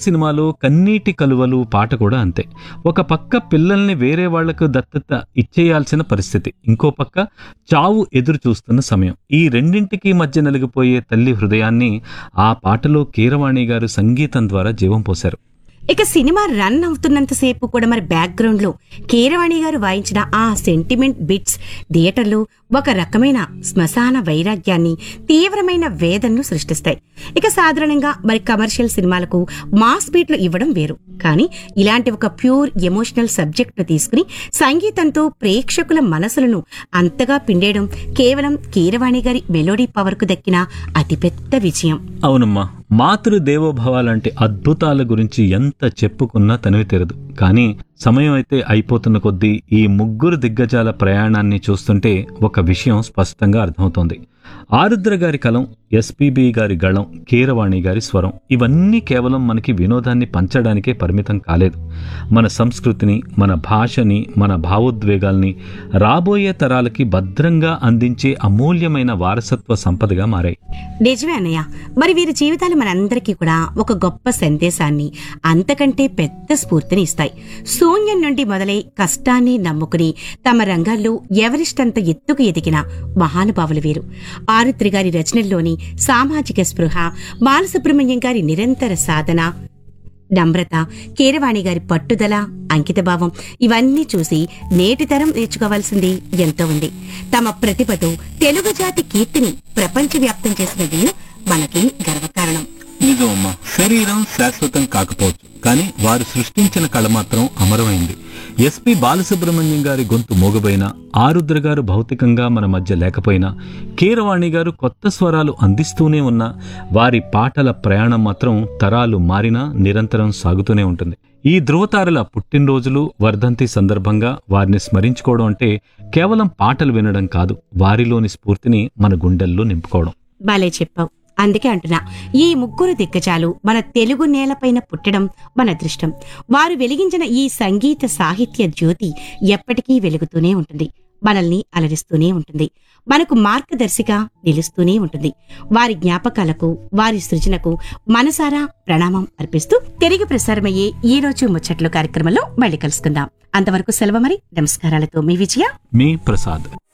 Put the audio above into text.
సినిమాలో కన్నీటి కలువలు పాట కూడా అంతే ఒక పక్క పిల్లల్ని వేరే వాళ్లకు దత్తత ఇచ్చేయాల్సిన పరిస్థితి ఇంకో పక్క చావు ఎదురు చూస్తున్న సమయం ఈ రెండింటికి మధ్య నలిగిపోయే తల్లి హృదయాన్ని ఆ పాటలో కీరవాణి గారు సంగీతం ద్వారా జీవం పోశారు ఇక సినిమా రన్ అవుతున్నంతసేపు కూడా మరి బ్యాక్గ్రౌండ్ లో కీరవాణి గారు వాయించిన ఆ సెంటిమెంట్ బిట్స్ థియేటర్లో ఒక రకమైన శ్మశాన వైరాగ్యాన్ని తీవ్రమైన వేదనను సృష్టిస్తాయి ఇక సాధారణంగా మరి కమర్షియల్ సినిమాలకు మాస్ బీట్లు ఇవ్వడం వేరు కానీ ఇలాంటి ఒక ప్యూర్ ఎమోషనల్ సబ్జెక్ట్ ను తీసుకుని సంగీతంతో ప్రేక్షకుల మనసులను అంతగా పిండేయడం కేవలం కీరవాణి గారి మెలోడీ పవర్ కు దక్కిన అతిపెద్ద విజయం అవునమ్మా మాతృ దేవోభవ లాంటి అద్భుతాల గురించి ఎంత చెప్పుకున్నా తనివి తెరదు కానీ సమయం అయితే అయిపోతున్న కొద్దీ ఈ ముగ్గురు దిగ్గజాల ప్రయాణాన్ని చూస్తుంటే ఒక విషయం స్పష్టంగా అర్థమవుతోంది ఆరుద్ర గారి కలం ఎస్పీబి గారి గళం కీరవాణి గారి స్వరం ఇవన్నీ కేవలం మనకి వినోదాన్ని పంచడానికే పరిమితం కాలేదు మన సంస్కృతిని మన భాషని మన భావోద్వేగాల్ని రాబోయే తరాలకి భద్రంగా అందించే అమూల్యమైన వారసత్వ సంపదగా మారాయి నిజమే అన్నయ్య మరి వీరి జీవితాలు మనందరికీ కూడా ఒక గొప్ప సందేశాన్ని అంతకంటే పెద్ద స్ఫూర్తిని ఇస్తాయి శూన్యం నుండి మొదలై కష్టాన్ని నమ్ముకుని తమ రంగాల్లో ఎవరిష్టంత ఎత్తుకు ఎదిగిన మహానుభావులు వీరు ఆరుత్రి గారి రచనల్లోని సామాజిక స్పృహ బాలసుబ్రహ్మణ్యం గారి నిరంతర సాధన నమ్రత కీరవాణి గారి పట్టుదల అంకితభావం ఇవన్నీ చూసి నేటి తరం నేర్చుకోవాల్సింది ఎంతో ఉంది తమ ప్రతిభతో తెలుగు జాతి కీర్తిని ప్రపంచవ్యాప్తం చేసిన వీరు మనకి గర్వకారణం నిజమమ్మా శరీరం శాశ్వతం కాకపోవచ్చు కానీ వారు సృష్టించిన కళ మాత్రం అమరమైంది ఎస్పి బాలసుబ్రహ్మణ్యం గారి గొంతు మోగబోయినా ఆరుద్ర గారు భౌతికంగా మన మధ్య లేకపోయినా కీరవాణి గారు కొత్త స్వరాలు అందిస్తూనే ఉన్నా వారి పాటల ప్రయాణం మాత్రం తరాలు మారినా నిరంతరం సాగుతూనే ఉంటుంది ఈ ధృవతారల పుట్టినరోజులు వర్ధంతి సందర్భంగా వారిని స్మరించుకోవడం అంటే కేవలం పాటలు వినడం కాదు వారిలోని స్ఫూర్తిని మన గుండెల్లో నింపుకోవడం బాలే చెప్పావు అందుకే అంటున్నా ఈ ముగ్గురు దిగ్గజాలు మన తెలుగు నేలపైన పుట్టడం మన అదృష్టం వారు వెలిగించిన ఈ సంగీత సాహిత్య జ్యోతి ఎప్పటికీ వెలుగుతూనే ఉంటుంది మనల్ని అలరిస్తూనే ఉంటుంది మనకు మార్గదర్శిగా నిలుస్తూనే ఉంటుంది వారి జ్ఞాపకాలకు వారి సృజనకు మనసారా ప్రణామం అర్పిస్తూ తిరిగి ప్రసారమయ్యే ఈ రోజు ముచ్చట్లు కార్యక్రమంలో మళ్ళీ కలుసుకుందాం అంతవరకు సెలవు మరి నమస్కారాలతో మీ విజయ మీ ప్రసాద్